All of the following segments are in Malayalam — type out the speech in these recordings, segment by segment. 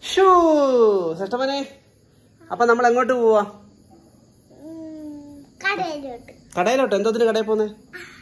ഷൂ ശ്രേഷ്ഠമനെ അപ്പൊ നമ്മൾ എങ്ങോട്ട് പോവാ കടയിലോട്ട് കടയിലോട്ട് എന്തോത്തിന് കടയിൽ പോന്നെ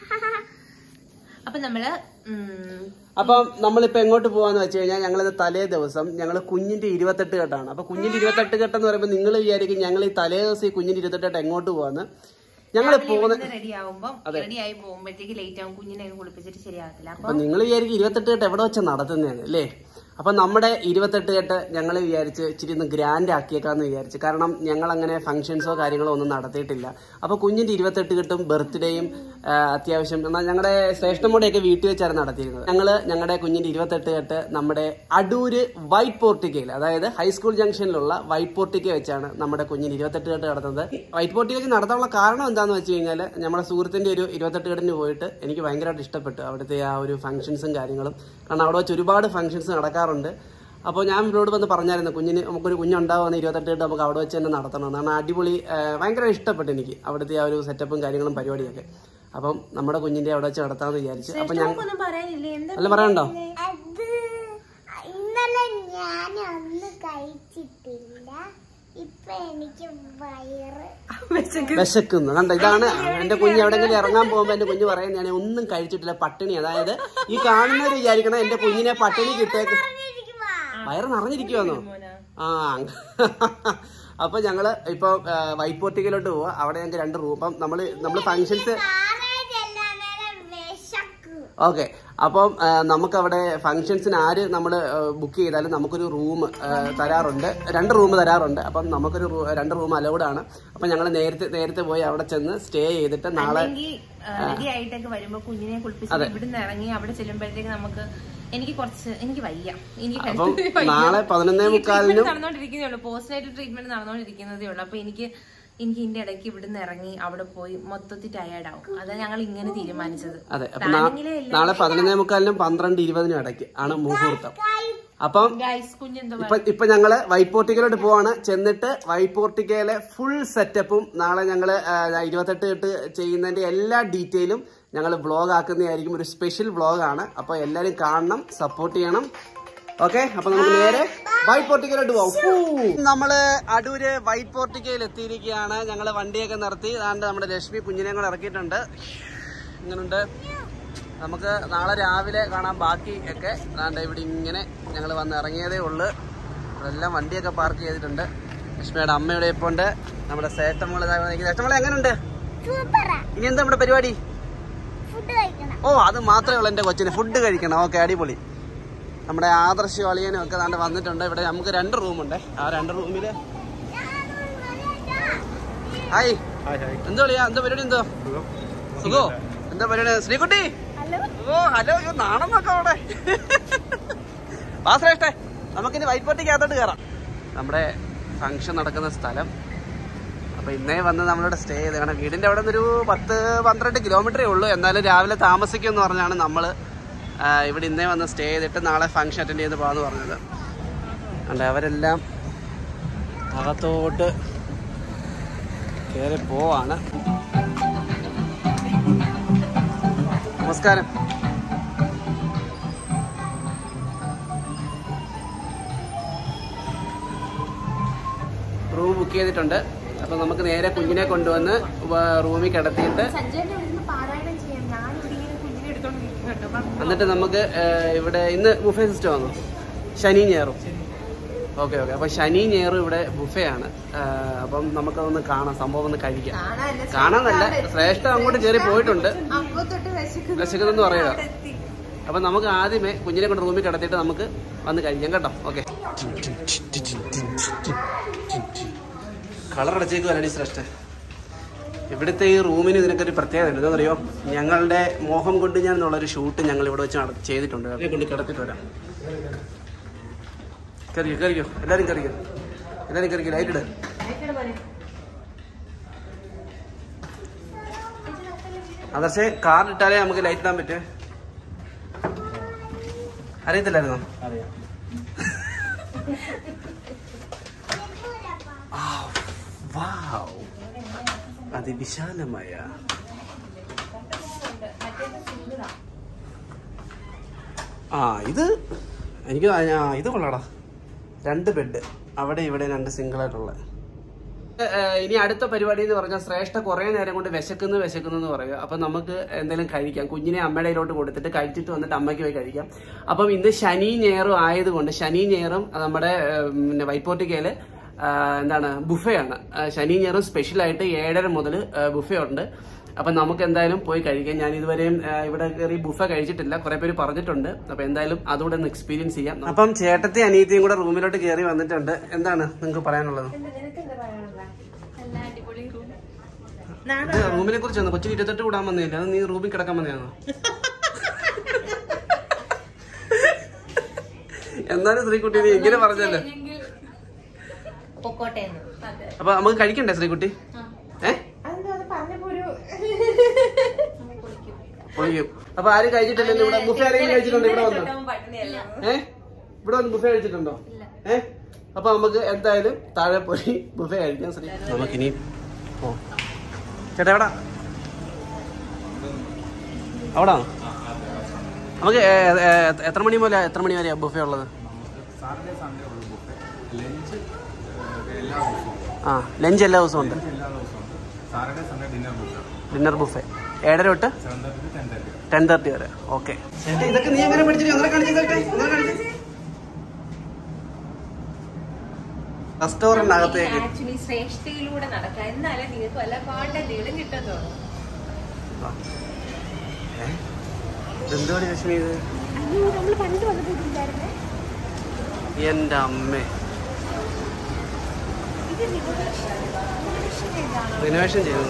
അപ്പൊ നമ്മള് ഉം, അപ്പം നമ്മളിപ്പോ എങ്ങോട്ട് പോവാന്ന് വെച്ച് കഴിഞ്ഞാൽ ഞങ്ങളിത് തലേ ദിവസം ഞങ്ങൾ കുഞ്ഞിന്റെ ഇരുപത്തെട്ട് കെട്ടാണ് അപ്പൊ കുഞ്ഞിന്റെ ഇരുപത്തെട്ട് കെട്ടെന്ന് പറയുമ്പോൾ നിങ്ങൾ വിചാരിക്കും ഞങ്ങൾ ഈ തലേ ദിവസം ഈ കുഞ്ഞിന്റെ ഇരുപത്തെട്ട് എങ്ങോട്ട് പോവാന്ന് ഞങ്ങൾ പോകുന്ന ഇവിടുന്ന് റെഡി ആവുമ്പോ റെഡി ആയി പോകുമ്പോഴത്തേക്ക് ലേറ്റ് ആവും കുഞ്ഞിനെ കുളിപ്പിച്ചിട്ട് ശരിയാകത്തില്ല അപ്പൊ അപ്പൊ നിങ്ങൾ വിചാരിക്കും ഇരുപത്തെട്ട് കെട്ട് എവിടെ വെച്ചാൽ നടത്തുന്നതാണ് അല്ലേ അപ്പൊ നമ്മുടെ ഇരുപത്തെട്ട് കെട്ട് ഞങ്ങൾ വിചാരിച്ച് ഇച്ചിരി ഒന്ന് ഗ്രാൻഡ് ആക്കിയേക്കാന്ന് വിചാരിച്ചു കാരണം ഞങ്ങൾ അങ്ങനെ ഫംഗ്ഷൻസോ കാര്യങ്ങളോ ഒന്നും നടത്തിയിട്ടില്ല അപ്പൊ കുഞ്ഞിന്റെ ഇരുപത്തെട്ട് കെട്ടും ബർത്ത്ഡേയും അത്യാവശ്യം എന്നാൽ ഞങ്ങളുടെ ശ്രേഷ്ഠമോടെയൊക്കെ വീട്ടിൽ വെച്ചാണ് നടത്തിയിരുന്നത് ഞങ്ങൾ ഞങ്ങളുടെ കുഞ്ഞിന്റെ ഇരുപത്തെട്ട് കെട്ട് നമ്മുടെ അടൂര് വൈറ്റ് പോർട്ടിക്കയിൽ അതായത് ഹൈസ്കൂൾ ജംഗ്ഷനിലുള്ള വൈറ്റ് പോർട്ടിക്ക വെച്ചാണ് നമ്മുടെ കുഞ്ഞിന് ഇരുപത്തെട്ട് കെട്ട് നടത്തുന്നത് വൈറ്റ് പോർട്ടിക്ക വെച്ച് നടത്താനുള്ള കാരണം എന്താന്ന് വെച്ച് കഴിഞ്ഞാൽ നമ്മുടെ സുഹൃത്തിന്റെ ഒരു ഇരുപത്തെട്ട് കെട്ടിന് പോയിട്ട് എനിക്ക് ഭയങ്കരമായിട്ട് ഇഷ്ടപ്പെട്ടു അവിടുത്തെ ആ ഒരു ഫംഗ്ഷൻസും കാര്യങ്ങളും കാരണം അവിടെ വെച്ച് ഒരുപാട് ഫംഗ്ഷൻസ് നടക്കാറുണ്ട് അപ്പോൾ ഞാൻ ഇവരോട് വന്ന് പറഞ്ഞായിരുന്നു കുഞ്ഞിന് നമുക്കൊരു കുഞ്ഞുണ്ടാവുന്ന ഇരുപത്തെട്ട് കെട്ട് നമുക്ക് അവിടെ വെച്ച് തന്നെ നടത്തണം കാരണം അടിപൊളി ആ, ഭയങ്കര ഇഷ്ടപ്പെട്ടു എനിക്ക് അവിടുത്തെ ആ ഒരു സെറ്റപ്പും കാര്യങ്ങളും പരിപാടിയൊക്കെ അപ്പം നമ്മുടെ കുഞ്ഞിന്റെ അവിടെ വെച്ച് നടത്താമെന്ന് വിചാരിച്ചു അപ്പൊ ഞാൻ ഒന്നും പറയാനില്ലേ എന്താ അല്ല പറയണ്ടോ അത് ഇന്നലെ ഞാൻ ഒന്നും കഴിച്ചിട്ടില്ല ഇപ്പൊ എനിക്ക് വയറ് വിശക്കുന്നു കണ്ട ഇതാണ് എന്റെ കുഞ്ഞ് എവിടെങ്കിലും ഇറങ്ങാൻ പോകുമ്പോ എന്റെ കുഞ്ഞ് പറയുന്നത് ഞാൻ ഒന്നും കഴിച്ചിട്ടില്ല പട്ടിണി അതായത് ഈ കാണുന്നവർ വിചാരിക്കണം എന്റെ കുഞ്ഞിനെ പട്ടിണി കിട്ടേക്ക് ഇരിക്കുവാ. വയറ് നിറഞ്ഞിരിക്കുവാന്നോ ആ അപ്പൊ ഞങ്ങള് ഇപ്പൊ വൈറ്റ് പോർട്ടിക്കലോട്ട് പോവാ അവിടെ ഞങ്ങൾക്ക് രണ്ട് റൂം അപ്പം നമ്മള് നമ്മള് ഫങ്ഷൻസ് നാളെ ചെല്ലാൻ നേരം വിശക്കും ഓക്കെ അപ്പം ആ, നമുക്കവിടെ ഫംഗ്ഷൻസിന് ആര് നമ്മൾ ബുക്ക് ചെയ്താലും നമുക്കൊരു റൂം തരാറുണ്ട് രണ്ട് റൂം തരാറുണ്ട് അപ്പം നമുക്കൊരു റൂ- രണ്ട് റൂം അലൗഡ് ആണ് അപ്പം ഞങ്ങൾ നേരത്തെ നേരത്തെ പോയി അവിടെ ചെന്ന് സ്റ്റേ ചെയ്തിട്ട് നാളെ അല്ലെങ്കിൽ റെഡി ആയിട്ടൊക്കെ വരുമ്പോ കുഞ്ഞിനെ കുളിപ്പിച്ചിട്ട് ഇവിടുന്ന് ഇറങ്ങി അവിടെ ചെല്ലുമ്പോഴത്തേക്ക് നമുക്ക് എനിക്ക് കുറച്ച് എനിക്ക് വയ്യ എനിക്ക് അപ്പം health വയ്യ. നാളെ പതിനൊന്നേ ഈ മുക്കാലിനും treatment നടന്നുകൊണ്ടിരിക്കുന്നേ ഉള്ളൂ പോസ്റ്റ് നൈറ്റ് ട്രീറ്റ്മെന്റ് നടന്നുകൊണ്ടിരിക്കുന്നതേ ഉള്ളൂ അപ്പൊ എനിക്ക് എനിക്ക് ഇതിന്റെ ഇടയ്ക്ക് ഇവിടുന്ന് ഇറങ്ങി അവിടെ പോയി മൊത്തത്തിൽ ടയേർഡ് ആവും അതാ ഞങ്ങൾ ഇങ്ങനെ തീരുമാനിച്ചത് അതെ അപ്പൊ നാ- നാളെ പതിനൊന്നേ മുക്കാലിനും പന്ത്രണ്ട് ഇരുപതിനും ഇടയ്ക്ക് ആണ് മുഹൂർത്തം അപ്പം ഗൈസ് കുഞ്ഞെന്തോ ഇപ്പൊ ഇപ്പൊ ഞങ്ങള് വൈപ്പോർട്ടിക്കലോട്ട് പോവാണ് ചെന്നിട്ട് വൈപ്പോർട്ടിക്കയിലെ ഫുൾ സെറ്റപ്പും നാളെ ഞങ്ങള് ആ, ഇരുപത്തെട്ട് കെട്ട് ചെയ്യുന്നതിന്റെ എല്ലാ ഡീറ്റെയിലും ഞങ്ങൾ വ്ളോഗ് ആക്കുന്നതായിരിക്കും ഒരു സ്പെഷ്യൽ വ്ളോഗ് ആണ് അപ്പൊ എല്ലാരും കാണണം സപ്പോർട്ട് ചെയ്യണം ഓക്കെ അപ്പൊ നമുക്ക് നേരെ വൈറ്റ് പോർട്ടിക്കലോട്ട് പോവാം ഫൂ. നമ്മള് അടൂര് വൈറ്റ് പോർട്ടിക്കയിൽ എത്തിയിരിക്കുകയാണ് ഞങ്ങള് വണ്ടിയൊക്കെ നിർത്തി അതാണ്ട് നമ്മുടെ ലക്ഷ്മി കുഞ്ഞിനെ കൂടെ ഇറക്കിയിട്ടുണ്ട് ഇങ്ങനുണ്ട് നമുക്ക് നാളെ രാവിലെ കാണാം ബാക്കി ഒക്കെ അതാണ്ട് ഇവിടെ ഇങ്ങനെ ഞങ്ങൾ വന്ന് ഇറങ്ങിയതേ ഉള്ളു എല്ലാം വണ്ടിയൊക്കെ പാർക്ക് ചെയ്തിട്ടുണ്ട് ലക്ഷ്മിയുടെ അമ്മയുടെ ഇപ്പോൾ ഉണ്ട് നമ്മുടെ സേട്ടമ്മള് സേട്ടമ്മളെ എങ്ങനെയുണ്ട് സൂപ്പറാ ഇനി എന്താ നമ്മുടെ പരിപാടി ഫുഡ് കഴിക്കണം ഓ അത് മാത്രമേ ഉള്ളൂ എൻ്റെ കൊച്ചിന് ഫുഡ് കഴിക്കണം ഓക്കെ അടിപൊളി നമ്മുടെ ആദർശ അളിയനും ഒക്കെ ദാണ്ട് വന്നിട്ടുണ്ട് ഇവിടെ നമുക്ക് രണ്ട് റൂമുണ്ട് ആ രണ്ട് റൂമില് ഹായ് എന്തോ അളിയാ എന്താ പരിപാടി എന്തോ സുഖോ എന്താ പരിപാടി ശ്രീകുട്ടി ഹലോ ഓ ഹലോ അയ്യോ നാണം നോക്കാം അവിടെ വാ ശ്രേഷ്ഠേ നമുക്കിനി വൈറ്റ് പോട്ടിക്ക് അകത്തോട്ട് കയറാം നമ്മുടെ ഫംഗ്ഷൻ നടക്കുന്ന സ്ഥലം അപ്പൊ ഇന്നേ വന്ന് നമ്മളിവിടെ സ്റ്റേ ചെയ്ത് കാരണം വീടിന്റെ അവിടെ നിന്നൊരു പത്ത് പന്ത്രണ്ട് കിലോമീറ്ററേ ഉള്ളൂ എന്നാലും രാവിലെ താമസിക്കും എന്ന് പറഞ്ഞാണ് നമ്മള് ആ, ഇവിടെ ഇന്നേ വന്ന് സ്റ്റേ ചെയ്തിട്ട് നാളെ ഫംഗ്ഷൻ അറ്റൻഡ് ചെയ്ത് പോകാന്ന് പറഞ്ഞത് അതുകൊണ്ട് അവരെല്ലാം അകത്തോട്ട് കയറി പോവാണ് നമസ്കാരം റൂം ബുക്ക് ചെയ്തിട്ടുണ്ട് അപ്പൊ നമുക്ക് നേരെ കുഞ്ഞിനെ കൊണ്ടുവന്ന് വ- റൂമിൽ കിടത്തിയിട്ട് സഞ്ജയന്റെ ഇവിടുന്ന് പാരായണം ചെയ്യാം ഞാൻ ഇവിടെ ഇങ്ങനെ കുഞ്ഞിനെ എടുത്തോണ്ടിരിക്കും കേട്ടോ അപ്പൊ എന്നിട്ട് നമുക്ക് ഏഹ്, ഇവിടെ ഇന്ന് ബുഫേ സിസ്റ്റം ആണോ ശനി ഞായറും ഓക്കെ ഓക്കെ അപ്പൊ ശനി ഞായറും ഇവിടെ ബുഫേ ആണ് ഏഹ്, അപ്പം നമുക്കതൊന്ന് കാണാം സംഭവം ഒന്ന് കഴിക്കാം കാണാനല്ല കാണാന്നല്ല ശ്രേഷ്ഠ അങ്ങോട്ട് കയറി പോയിട്ടുണ്ട് അപ്പൊ തൊട്ട് വിശക്കുന്നു വിശക്കുന്നെന്ന് പറയുക അപ്പൊ നമുക്ക് ആദ്യമേ കുഞ്ഞിനെ കൊണ്ട് റൂമിൽ കിടത്തിയിട്ട് നമുക്ക് വന്ന് കഴിക്കാം കേട്ടോ ഓക്കെ കളർ അടച്ചേക്കുമല്ലേ ശ്രേഷ്ഠ ഇവിടുത്തെ ഈ റൂമിന് ഇതിനൊക്കെ ഒരു പ്രത്യേകത ഉണ്ട് എന്താണെന്നറിയോ ഞങ്ങളുടെ മോഹം കൊണ്ട് ഞാൻ എന്നുള്ളൊരു ഷൂട്ട് ഞങ്ങൾ ഇവിടെ വെച്ച് നട- ചെയ്തിട്ടുണ്ട് അതിനെ കൊണ്ട് കിടത്തിട്ട് വരാം കറിയോ കറിയോ എല്ലാവരും കറിയോ എല്ലാവരും കറിയോ ലൈറ്റ് ഇട് അതർച്ചെ കാർഡ് ഇട്ടാലേ നമുക്ക് ലൈറ്റ് ഇടാൻ പറ്റേ അറിയത്തില്ലായിരുന്നോ ആ, വൗ. അതിവിശാലമായ ആ ഇത് എനിക്ക് ആ, ഇത് കൊള്ളാടാ രണ്ട് ബെഡ് അവിടെ ഇവിടെ രണ്ട് സിംഗിൾ ആയിട്ടുള്ള ഏഹ് ഇനി അടുത്ത പരിപാടി എന്ന് പറഞ്ഞാൽ ശ്രേഷ്ഠ കുറെ നേരം കൊണ്ട് വിശക്കുന്നു വിശക്കുന്നു എന്ന് പറയുക അപ്പൊ നമുക്ക് എന്തെങ്കിലും കഴിക്കാം കുഞ്ഞിനെ അമ്മയുടെ കയ്യിലോട്ട് കൊടുത്തിട്ട് കഴിച്ചിട്ട് വന്നിട്ട് അമ്മയ്ക്ക് പോയി കഴിക്കാം അപ്പം ഇന്ന് ശനി ഞായറും ആയതുകൊണ്ട് ശനി ഞായറും നമ്മുടെ ഏഹ്, പിന്നെ വൈപ്പോട്ടിക്കയില് എന്താണ് ബുഫേ ആണ് ആ, ശനി ഞായറും സ്പെഷ്യൽ ആയിട്ട് ഏഴര മുതൽ ബുഫേ ഉണ്ട് അപ്പൊ നമുക്ക് എന്തായാലും പോയി കഴിക്കാം ഞാൻ ഇതുവരെയും ആ, ഇവിടെ കയറി ബുഫ കഴിച്ചിട്ടില്ല കുറെ പേര് പറഞ്ഞിട്ടുണ്ട് അപ്പൊ എന്തായാലും അതുകൂടെ ഒന്ന് എക്സ്പീരിയൻസ് ചെയ്യാം അപ്പം ചേട്ടത്തി അനിയത്തിയും കൂടെ റൂമിലോട്ട് കയറി വന്നിട്ടുണ്ട് എന്താണ് നിങ്ങൾക്ക് പറയാനുള്ളത് നല്ല അടിപൊളി റൂം ഇത് റൂമിനെ കുറിച്ചാണ് കൊച്ചിന് ഇരുപത്തെട്ട് കൂടാൻ വന്നില്ല അത് നീ റൂമിൽ കിടക്കാൻ വന്നതാണോ എന്നാലും ശ്രീകുട്ടി നീ ഇങ്ങനെ പറഞ്ഞല്ലോ പൊക്കോട്ടെ എന്ന് അപ്പൊ നമുക്ക് കഴിക്കണ്ടേ ശ്രീകുട്ടി ഏ പൊളിക്കും അപ്പൊ ആരും കഴിച്ചിട്ടില്ലല്ലോ ഇവിടെ ബുഫേ ആരെങ്കിലും കഴിച്ചിട്ടുണ്ടോ ഇവിടെ വന്നു ഏ ഇവിടെ വന്ന് ബുഫേ കഴിച്ചിട്ടുണ്ടോ ഏ അപ്പൊ നമുക്ക് എന്തായാലും താഴെ പോയി ബുഫേ കഴിക്കാൻ ശ്രമിക്കാം നമുക്കിനി ഓ ചേട്ടാ എവിടാ അവിടെ നമുക്ക് ഏ, ഏ, എത്ര മണി മുതൽ എത്ര മണി വരെയാ ബുഫേ ഉള്ളത് സാറ്റർഡേ സൺഡേ ഉള്ളൂ ബുഫേ ലഞ്ച് എല്ലാ ദിവസവും ആ ലഞ്ച് എല്ലാ ദിവസവും ഉണ്ട് എല്ലാ ദിവസവും ഉണ്ട് Saturday Sunday dinner buffet dinner buffet ഏഴര തൊട്ട് seven thirty ten thirty ten thirty വരെ ഓക്കെ ഇതൊക്കെ നീ എങ്ങനെ പഠിച്ചിട്ട് അങ്ങനെ കാണിച്ചു റെസ്റ്റോറന്റിനകത്തേക്ക് ആക്ച്വലി ശ്രേഷ്ഠയിലൂടെ നടക്കാം എന്നാലേ നിങ്ങൾക്ക് വല്ല പാട്ടെന്തെങ്കിലും കിട്ടത്തുള്ളൂ എന്തുവാടി ലക്ഷ്മി ഇത് നമ്മൾ പണ്ട് വന്നിട്ടുണ്ടായിരുന്നേ എന്റെ അമ്മേ ഇത് റിവോല്യൂഷൻ ഏതാണ് റിനോവേഷൻ ചെയ്യുന്നത്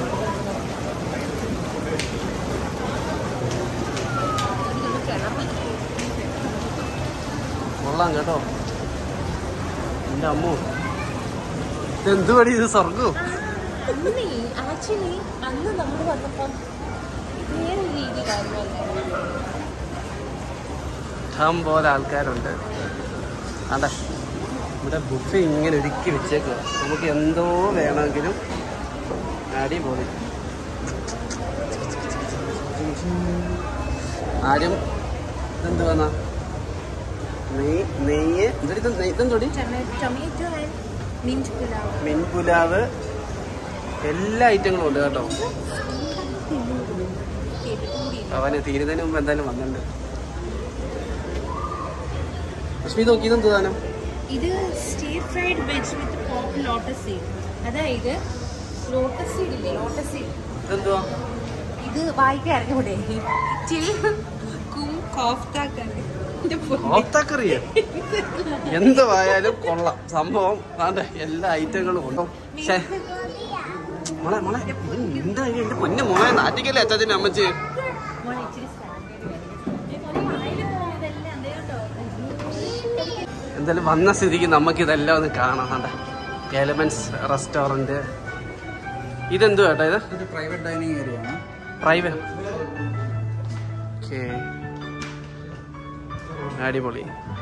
കൊള്ളാം കേട്ടോ എന്റെ അമ്മു ഇതെന്തുപടി ഇത് സ്വർഗവും അന്ന് ആക്ച്വലി അന്ന് നമ്മൾ വന്നപ്പം വേറെ രീതിയിലായിരുന്നു ഇഷ്ടം പോലെ ആൾക്കാരുണ്ട് അതെ ഇവിടെ ബുഫേ ഇങ്ങനെ ഒരുക്കി വെച്ചേക്കുക നമുക്ക് എന്തോ വേണമെങ്കിലും അടിപൊളി ആരും ഇതെന്തുവാന്നാ നെയ് നെയ്യ് എന്തൊരു ഇതെന്തോടി tomato and mint pulao mint pulao എല്ലാ ഐറ്റങ്ങളും ഉണ്ട് കേട്ടോ അവന് തീരുന്നതിന് മുമ്പ് എന്തായാലും വന്നിട്ടുണ്ട് ലക്ഷ്മി നോക്കി ഇതെന്ത് സാധനം ഇത് stir fried veg with pop lotus seed അതായത് ലോട്ടസ് സീഡ് ഇല്ലേ ലോട്ടസ് സീഡ് ഇതെന്തുവാ ഇത് വായിക്കാൻ അറിഞ്ഞൂടെ ചിൽ കും കോഫ്ത കറി ഓത്തക്കറിയ എന്തുവായാലും കൊള്ളാം സംഭവം അതെ എല്ലാ ഐറ്റങ്ങളും ഉണ്ടോ ശ്ശേ. മോളെ മോളെ ഇത് എന്താ ഇത്? എന്റെ പൊന്നെ മോളെ നാട്ടിക്കല്ലേ അച്ഛൻ്റെ അമ്മച്ചി മോളെ ഇച്ചിരി എന്തായാലും വന്ന സ്ഥിതിക്ക് നമുക്ക് ഇതെല്ലാം ഒന്ന് കാണാം കണ്ട എലമെന്റ്സ് റെസ്റ്റോറന്റ് ഇതെന്തു കേട്ടോ ഇത് ഇത് പ്രൈവറ്റ് ഡൈനിങ് ഏരിയ ആണ് പ്രൈവറ്റ് ഓക്കേ അടിപൊളി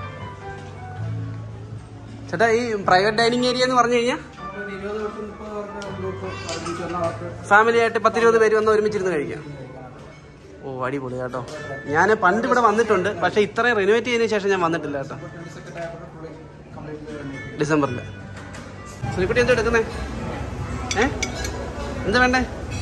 ചേട്ടാ ഈ പ്രൈവറ്റ് ഡൈനിങ് ഏരിയ എന്ന് പറഞ്ഞു കഴിഞ്ഞാൽ ഇരുപത് തൊട്ട് മുപ്പത് പേരുടെ ഗ്രൂപ്പ് ഒരുമിച്ച് വന്ന അവർക്ക് ഫാമിലി ആയിട്ട് പത്തിരുപത് പേര് വന്ന് ഒരുമിച്ചിരുന്ന് കഴിക്കാം ഓ അടിപൊളി കേട്ടോ ഞാൻ പണ്ട് ഇവിടെ വന്നിട്ടുണ്ട് പക്ഷെ ഇത്രയും റിനോവേറ്റ് ചെയ്തതിന് ശേഷം ഞാൻ വന്നിട്ടില്ല കേട്ടോ ട്വന്റി സെക്കൻഡ് ആയപ്പോൾ ഫുള്ളി കംപ്ലീറ്റ് ഡിസംബറിൽ ശ്രീക്കുട്ടി എന്താ എടുക്കുന്നേ ഏ എന്താ വേണ്ടേ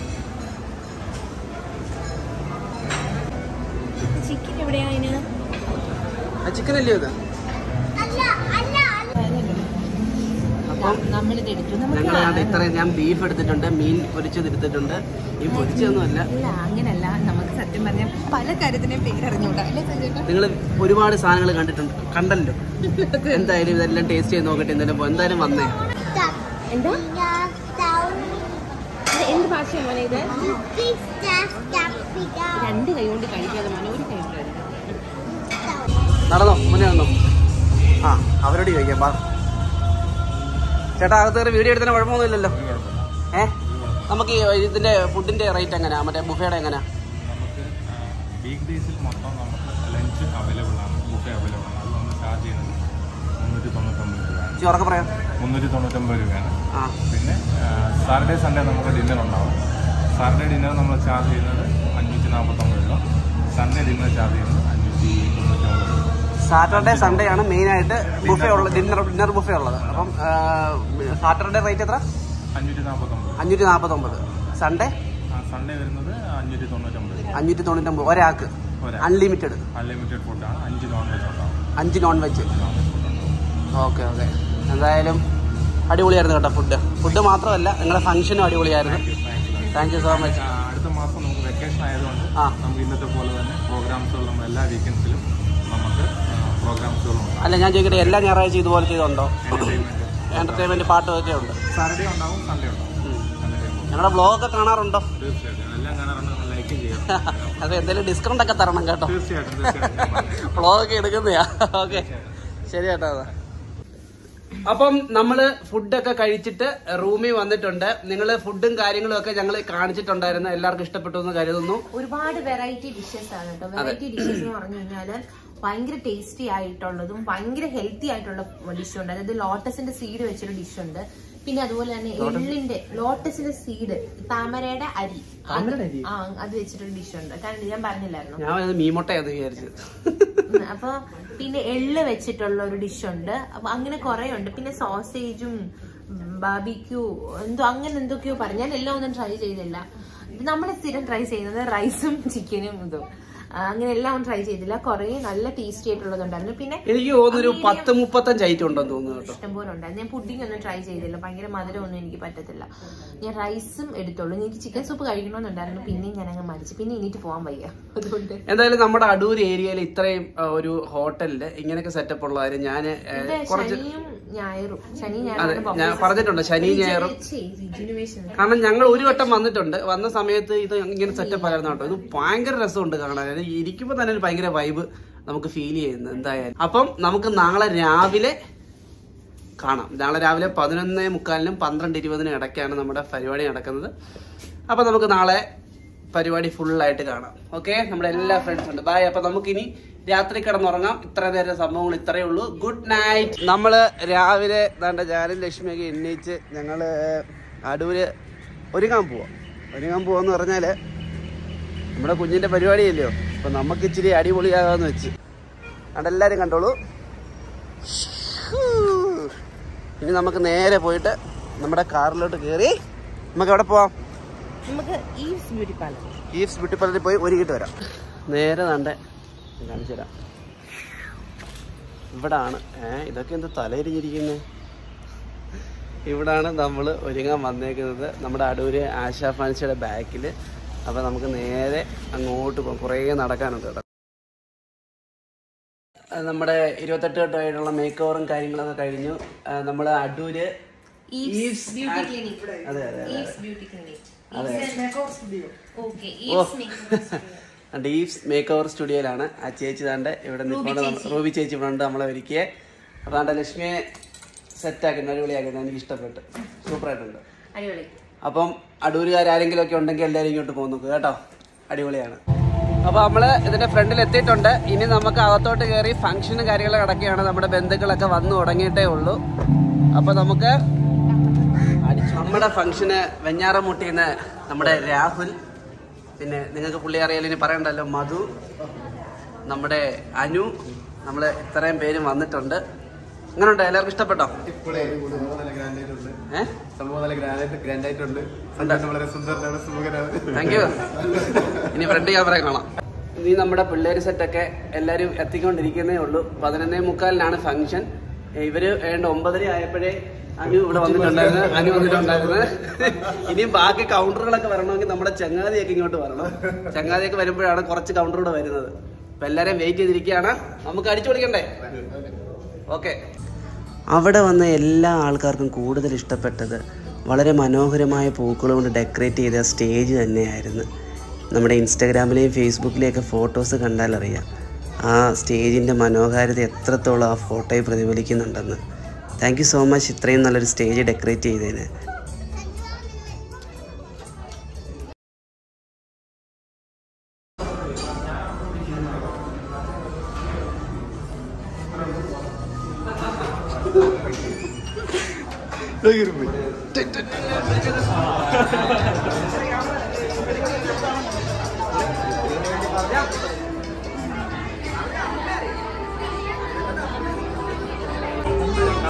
ചിക്കൻ എവിടെയാ അതിന് ആ ചിക്കൻ അല്ലയോ ഇത് അല്ല അല്ല അല്ല അപ്പം നമ്മളിത് എടുത്തു ഞങ്ങൾ കണ്ട ഇത്രയും ഞാൻ ബീഫ് എടുത്തിട്ടുണ്ട് മീൻ പൊരിച്ചത് എടുത്തിട്ടുണ്ട് ഈ പൊരിച്ചതൊന്നുമല്ല അല്ല അങ്ങനല്ല നമുക്ക് സത്യം പറഞ്ഞാൽ പല കാര്യത്തിനെയും പേരറിഞ്ഞൂടാ അല്ലേ സഞ്ജേട്ടാ നിങ്ങൾ ഒരുപാട് സാധനങ്ങൾ കണ്ടിട്ടുണ്ട് കണ്ടല്ലോ എന്തായാലും ഇതെല്ലാം ടേസ്റ്റ് ചെയ്ത് നോക്കട്ടെ എന്തായാലും പോ- എന്തായാലും വന്നേ എന്താ Down. എന്ത് ഭാഷയാണ് മോനെ ഇത് Big stuff, stuff, big down. രണ്ട് കൈ കൊണ്ട് കഴിക്കാതെ മോനെ ഒരു കൈ കൊണ്ട് കഴിക്കാം നടന്നോ മുന്നേ വന്നോ ആ അവരോട് ചോദിക്കാം ബാ ചേട്ടാ അകത്ത് കയറി വീഡിയോ എടുത്തതിന് കുഴപ്പമൊന്നുമില്ലല്ലോ ഏ നമുക്ക് ഈ ഇതിന്റെ ഫുഡിന്റെ റേറ്റ് എങ്ങനെയാ മറ്റേ ബുഫയുടെ എങ്ങനെയാ നമുക്ക് വീക്ക് ഡേയ്സിൽ മൊത്തം നമുക്ക് ലഞ്ച് അവൈലബിൾ ആണ് ബുഫേ അവൈലബിൾ ആണ് അത് നമ്മൾ ചാർജ് ചെയ്യുന്നത് മുന്നൂറ്റി തൊണ്ണൂറ്റൊമ്പത് രൂപയാണ് ഇച്ചിരി ഉറക്കെ പറയാം മുന്നൂറ്റി തൊണ്ണൂറ്റൊമ്പത് രൂപയാണ് ആ പിന്നെ സാറ്റർഡേ സൺഡേ നമുക്ക് ഡിന്നർ ഉണ്ടാവും സാറ്റർഡേ ഡിന്നർ നമ്മൾ ചാർജ് ചെയ്യുന്നത് അഞ്ഞൂറ്റി നാൽപ്പത്തൊമ്പത് രൂപ സൺഡേ ഡിന്നർ ചാർജ് ചെയ്യുന്നത് അഞ്ഞൂറ്റി തൊണ്ണൂറ്റൊമ്പത് രൂപ സാറ്റർഡേ സൺഡേ ആണ് മെയിൻ ആയിട്ട് ബുഫേ ഉള്ളത് ഡിന്നർ ഡിന്നർ ബുഫേ ഉള്ളത് അപ്പം സാറ്റർഡേ റേറ്റ് എത്ര അഞ്ഞൂറ്റി നാൽപ്പത്തൊമ്പത് അഞ്ഞൂറ്റി നാൽപ്പത്തൊമ്പത് സൺഡേ സൺഡേ വരുന്നത് അഞ്ഞൂറ്റി തൊണ്ണൂറ്റൊമ്പത് അഞ്ഞൂറ്റി തൊണ്ണൂറ്റൊമ്പത് ഒരാൾക്ക് ഒരാൾക്ക്. അൺലിമിറ്റഡ് അൺലിമിറ്റഡ് ഫുഡാണ് അഞ്ച് നോൺ വെജ് ഉണ്ടാവും അഞ്ച് നോൺ വെജ് ഓക്കെ ഓക്കെ എന്തായാലും അടിപൊളിയായിരുന്നു കേട്ടോ ഫുഡ് ഫുഡ് മാത്രമല്ല നിങ്ങളുടെ ഫംഗ്ഷനും അടിപൊളിയായിരുന്നു താങ്ക് യു സോ മച്ച് ആ, അടുത്ത മാസം നമുക്ക് വെക്കേഷൻ ആയതുകൊണ്ട് ആ. നമുക്ക് ഇന്നത്തെ പോലെ തന്നെ പ്രോഗ്രാംസുകൾ നമ്മൾ എല്ലാ വീക്കെൻഡ്സിലും നമുക്ക് പ്രോഗ്രാംസുകളുണ്ട് അല്ല ഞാൻ ചോദിക്കട്ടെ എല്ലാ ഞായറാഴ്ച ഇതുപോലെ ചെയ്തുണ്ടോ എന്റർടൈൻമെന്റ് എന്റർടൈൻമെന്റ് പാട്ടും ഒക്കെ ഉണ്ട് സാറ്റർഡേ ഉണ്ടാവും സൺഡേ ഉണ്ടാവും Entertainment. ഞങ്ങളുടെ ബ്ലോഗൊക്കെ കാണാറുണ്ടോ തീർച്ചയായിട്ടും എല്ലാം കാണാറുണ്ട് ലൈക്ക് ചെയ്യാം അത് എന്തെങ്കിലും ഡിസ്കൗണ്ട് ഒക്കെ തരണം കേട്ടോ തീർച്ചയായിട്ടും തീർച്ചയായിട്ടും ഞാൻ പറഞ്ഞുതരാം. വ്ളോഗൊക്കെ എടുക്കുന്നയാ ഓക്കെ ശരി കേട്ടോ അതാ. അപ്പം നമ്മള് ഫുഡൊക്കെ കഴിച്ചിട്ട് റൂമിൽ വന്നിട്ടുണ്ട് നിങ്ങൾ ഫുഡും കാര്യങ്ങളും ഒക്കെ ഞങ്ങൾ കാണിച്ചിട്ടുണ്ടായിരുന്നു എല്ലാവർക്കും ഇഷ്ടപ്പെട്ടു എന്ന് കരുതുന്നു ഒരുപാട് വെറൈറ്റി ഡിഷസ് ആണ് കേട്ടോ വെറൈറ്റി ഡിഷസ് എന്ന് പറഞ്ഞു കഴിഞ്ഞാല് ഭയങ്കര ടേസ്റ്റി ആയിട്ടുള്ളതും ഭയങ്കര ഹെൽത്തി ആയിട്ടുള്ള ഡിഷുണ്ട് അതായത് ലോട്ടസിന്റെ സീഡ് വെച്ചൊരു ഡിഷുണ്ട് പിന്നെ അതുപോലെ തന്നെ എള്ളിന്റെ ലോട്ടസിന്റെ സീഡ് താമരയുടെ അരി താമരയുടെ അരി? ആ അത് വെച്ചിട്ടൊരു ഡിഷുണ്ട് കാരണം ഞാൻ പറഞ്ഞില്ലായിരുന്നു ഞാൻ അത് മീമൊട്ടയാന്ന് വിചാരിച്ചത് ഉം, അപ്പൊ പിന്നെ എള്ള് വെച്ചിട്ടുള്ള ഒരു ഡിഷുണ്ട് അപ്പൊ അങ്ങനെ കുറെ ഉണ്ട് പിന്നെ സോസേജും ബാബിക്യൂ എന്തോ അങ്ങനെ എന്തൊക്കെയോ പറഞ്ഞു ഞാൻ എല്ലാം ഒന്നും ട്രൈ ചെയ്തില്ല നമ്മൾ സ്ഥിരം ട്രൈ ചെയ്യുന്നത് റൈസും ചിക്കനും ഇതും ആ, അങ്ങനെ എല്ലാം ഒന്നും ട്രൈ ചെയ്തില്ല കുറെ നല്ല ടേസ്റ്റി ആയിട്ടുള്ളതുണ്ടായിരുന്നു പിന്നെ എനിക്ക് തോന്നുന്നൊരു പത്ത് മുപ്പത്തഞ്ച് ഐറ്റം ഉണ്ടെന്ന് തോന്നുന്നു കേട്ടോ ഇഷ്ടംപോലെ ഉണ്ടായിരുന്നു ഞാൻ പുഡിംഗ് ഒന്നും ട്രൈ ചെയ്തില്ല ഭയങ്കര മധുരമൊന്നും എനിക്ക് പറ്റത്തില്ല ഞാൻ റൈസും എടുത്തോളൂ എനിക്ക് ചിക്കൻ സൂപ്പ് കഴിക്കണമെന്നുണ്ടായിരുന്നു പിന്നെയും ഞാൻ അങ്ങ് മടിച്ചു പിന്നെ എണീറ്റ് പോകാൻ വയ്യ അതുകൊണ്ട് എന്തായാലും നമ്മുടെ അടൂർ ഏരിയയിൽ ഇത്രയും ആ, ഒരു ഹോട്ടലില് ഇങ്ങനെയൊക്കെ സെറ്റപ്പ് ഉള്ള കാര്യം ഞാൻ ഇവിടെ കുറച്ച് ശനിയും ഞായറും ശനി അതെ ഞായറും ഞാൻ പറഞ്ഞിട്ടുണ്ട് ശനി ഞായറും റിജുനുവേഷൻ കാരണം ഞങ്ങൾ ഒരു വട്ടം വന്നിട്ടുണ്ട് വന്ന സമയത്ത് ഇത് ഇങ്ങനെ സെറ്റപ്പ് ആയിരുന്നു കേട്ടോ ഇത് ഭയങ്കര രസമുണ്ട് കാണാൻ അതായത് ഇരിക്കുമ്പോൾ തന്നെ ഒരു ഭയങ്കര വൈബ് നമുക്ക് ഫീൽ ചെയ്യുന്നു എന്തായാലും അപ്പം നമുക്ക് നാളെ രാവിലെ കാണാം നാളെ രാവിലെ പതിനൊന്ന് മുക്കാലിനും പന്ത്രണ്ട് ഇരുപതിനും ഇടയ്ക്കാണ് നമ്മുടെ പരിപാടി നടക്കുന്നത് അപ്പം നമുക്ക് നാളെ പരിപാടി ഫുള്ളായിട്ട് കാണാം ഓക്കെ നമ്മുടെ എല്ലാ ഫ്രണ്ട്സും ഉണ്ട് ബായ് അപ്പം നമുക്കിനി രാത്രി കിടന്നുറങ്ങാം ഇത്ര നേരം സംഭവങ്ങൾ ഇത്രയേ ഉള്ളൂ ഗുഡ് നൈറ്റ് നമ്മൾ രാവിലെ ദാണ്ട ജാനും ലക്ഷ്മിയൊക്കെ എണ്ണീച്ച് ഞങ്ങൾ അടൂര് ഒരുങ്ങാൻ പോവാം ഒരുങ്ങാൻ പോവാന്ന് പറഞ്ഞാൽ നമ്മുടെ കുഞ്ഞിൻ്റെ പരിപാടിയല്ലയോ അപ്പം നമുക്ക് ഇച്ചിരി അടിപൊളിയാകാമെന്ന് വെച്ച് അതെല്ലാവരും കണ്ടോളൂ ഇനി നമുക്ക് നേരെ പോയിട്ട് നമ്മുടെ കാറിലോട്ട് കയറി നമുക്ക് എവിടെ പോവാം നമുക്ക് Eve's beauty parlour Eve's beauty പാർലറിൽ പോയി ഒരുക്കിയിട്ട് വരാം നേരെ തണ്ടേ കാണിച്ചു തരാം ഇവിടാണ് ഏ ഇതൊക്കെ എന്ത് തലയിരിഞ്ഞിരിക്കുന്നത് ഇവിടാണ് നമ്മൾ ഒരുങ്ങാൻ വന്നേക്കുന്നത് നമ്മുടെ അടൂര് ആശാ ഫാൻസിയുടെ ബാക്കിൽ അപ്പോൾ നമുക്ക് നേരെ അങ്ങോട്ട് പോകാം കുറേ നടക്കാനുണ്ട് കേട്ടോ അത് നമ്മുടെ ഇരുപത്തെട്ട് ഘട്ടമായിട്ടുള്ള മേക്ക് ഓവറും കാര്യങ്ങളൊക്കെ കഴിഞ്ഞു നമ്മൾ അടൂര് ഈവ്സ് ബ്യൂട്ടി ക്ലിനിക് അതെ അതെ ഈവ്സ് ബ്യൂട്ടി ക്ലിനിക് ഓക്കെ ഓ ഈവ്സ് ഡീപ്സ് മേക്ക് ഓവർ സ്റ്റുഡിയോയിലാണ് ആ ചേച്ചി താണ്ട് ഇവിടെ നിൽക്കൊണ്ട് നമ്മ- റൂബി ചേച്ചി ഇവിടെ ഉണ്ട് നമ്മളെ ഒരുക്കിയെ അപ്പോൾ താണ്ട ലക്ഷ്മിയെ സെറ്റാക്കുന്നു അടിപൊളിയാക്കുന്നു എനിക്ക് ഇഷ്ടപ്പെട്ടു സൂപ്പറായിട്ടുണ്ട് അടിപൊളി അപ്പം അടൂരുകാർ ആരെങ്കിലും ഒക്കെ ഉണ്ടെങ്കിൽ എല്ലാവരും ഇങ്ങോട്ട് പോകുന്നു കേട്ടോ അടിപൊളിയാണ് അപ്പോൾ നമ്മൾ ഇതിന്റെ ഫ്രണ്ടിൽ എത്തിയിട്ടുണ്ട് ഇനി നമുക്ക് അകത്തോട്ട് കയറി ഫംഗ്ഷനും കാര്യങ്ങളൊക്കെ നടക്കുകയാണ് നമ്മുടെ ബന്ധുക്കളൊക്കെ വന്നു തുടങ്ങിയിട്ടേ ഉള്ളൂ അപ്പോൾ നമുക്ക് നമ്മുടെ ഫംഗ്ഷന് വെഞ്ഞാറമുട്ടിന്ന് നമ്മുടെ രാഹുൽ പിന്നെ നിങ്ങൾക്ക് പുള്ളി അറിയാലോ ഇനി പറയണ്ടല്ലോ മധു നമ്മുടെ അനു നമ്മൾ ഇത്രയും പേര് വന്നിട്ടുണ്ട് എങ്ങനെയുണ്ട് എല്ലാവർക്കും ഇഷ്ടപ്പെട്ടോ ഏഹ് സംഭവം നല്ല ഗ്രാൻഡ് ഗ്രാൻഡ് ആയിട്ടുണ്ട് സന്തോഷം വളരെ സുന്ദരനാണ് സുമുഖനാണ് താങ്ക് യു ഇനി ഫ്രണ്ട് ക്യാമറ കാണാം ഇനി നമ്മുടെ പിള്ളേര് സെറ്റൊക്കെ എല്ലാവരും എത്തിക്കൊണ്ടിരിക്കുന്നേ ഉള്ളൂ പതിനൊന്നേ മുക്കാലിനാണ് ഫംഗ്ഷൻ ഇവര് വേണ്ട ഒമ്പതര ആയപ്പോഴേ അനു ഇവിടെ വന്നിട്ടുണ്ടായിരുന്നു അനു വന്നിട്ടുണ്ടായിരുന്നു ഇനി ബാക്കി കൗണ്ടറുകളൊക്കെ വരണമെങ്കിൽ നമ്മുടെ ചങ്ങാതിയൊക്കെ ഇങ്ങോട്ട് വരണം ചങ്ങാതിയൊക്കെ വരുമ്പോഴാണ് കുറച്ച് കൗണ്ടർ കൂടെ വരുന്നത് അപ്പൊ എല്ലാരെയും വെയിറ്റ് ചെയ്തിരിക്കുകയാണ് നമുക്ക് അടിച്ചു പൊളിക്കണ്ടേ ഓക്കെ അവിടെ വന്ന എല്ലാ ആൾക്കാർക്കും കൂടുതൽ ഇഷ്ടപ്പെട്ടത് വളരെ മനോഹരമായ പൂക്കൾ കൊണ്ട് ഡെക്കറേറ്റ് ചെയ്ത സ്റ്റേജ് തന്നെയായിരുന്നു നമ്മുടെ ഇൻസ്റ്റാഗ്രാമിലെയും ഫേസ്ബുക്കിലെയൊക്കെ ഫോട്ടോസ് കണ്ടാലറിയാം ആ സ്റ്റേജിൻ്റെ മനോഹാരിത എത്രത്തോളം ആ ഫോട്ടോയിൽ പ്രതിഫലിക്കുന്നുണ്ടെന്ന് താങ്ക് യു സോ മച്ച് ഇത്രയും നല്ലൊരു സ്റ്റേജ് ഡെക്കറേറ്റ് ചെയ്തതിന്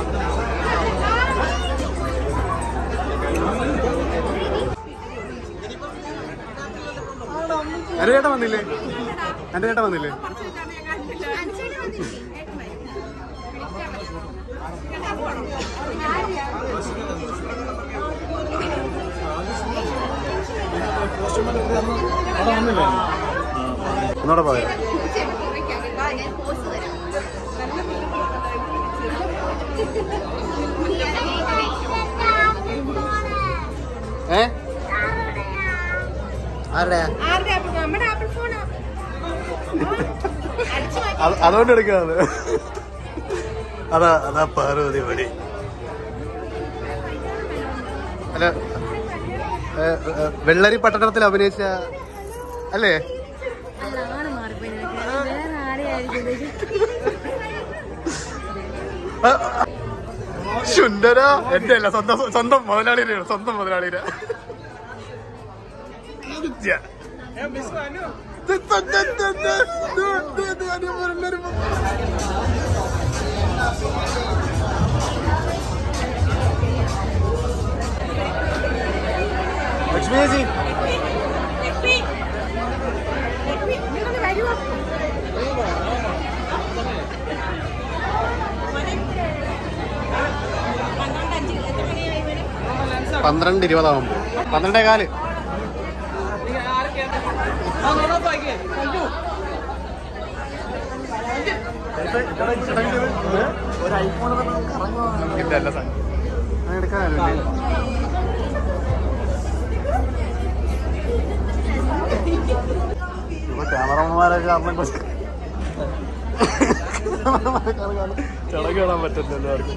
എന്റെ ചേട്ടൻ വന്നില്ലേ എന്റെ ചേട്ടൻ വന്നില്ലേ ഒന്നൂടെ പറയാം ഏ ആരുടെയാ നമ്മുടെ ആപ്പിൾ ഫോണാ അത് അതുകൊണ്ട് എടുക്കാതെ അതാ അതാ പാർവതി പടി അല്ല ഏ, ഏ, വെള്ളരി പട്ടണത്തിൽ അഭിനയിച്ച അല്ലേ ആ, ആ. ശുണ്ടര എന്റെ അല്ല സ്വന്തം സ്വന്തം മുതലാളിയുടെ സ്വന്തം മുതലാളിയുടെ ഛെ. ഇത് ഇത് ഇത് ഇത് ഇത് ഇത് ഇത് ഇത് ഞാൻ പറഞ്ഞൊരു ലക്ഷ്മി ചേച്ചി പന്ത്രണ്ട് ഇരുപതാവുമ്പോ പന്ത്രണ്ടേ കാല് ഇല്ല, അല്ല സാർ. അത് എടുക്കാനല്ലേ? ഇപ്പൊ ക്യാമറമാരൊക്കെ കാരണം കുറച്ച് ചടങ്ങ് കാണാൻ പറ്റില്ല എല്ലാവർക്കും